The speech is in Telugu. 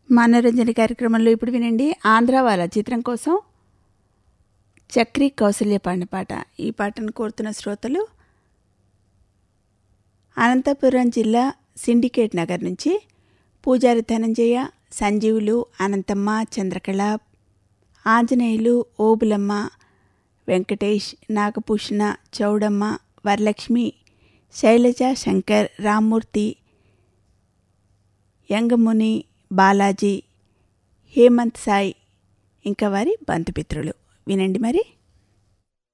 మనోరంజన కార్యక్రమంలో ఇప్పుడు వినండి ఆంధ్రావాల చిత్రం కోసం చక్రి కౌసల్య పాడిన పాట ఈ పాటను కోరుతున్న శ్రోతలు అనంతపురం జిల్లా సిండికేట్ నగర్ నుంచి పూజారి ధనంజయ సంజీవులు అనంతమ్మ చంద్రకళ ఆంజనేయులు ఓబులమ్మ వెంకటేష్ నాగభూషణ చౌడమ్మ వరలక్ష్మి శైలజ శంకర్ రామ్మూర్తి యంగముని బాలాజీ హేమంత్ సాయి ఇంకా వారి బంధుమిత్రులు వినండి మరి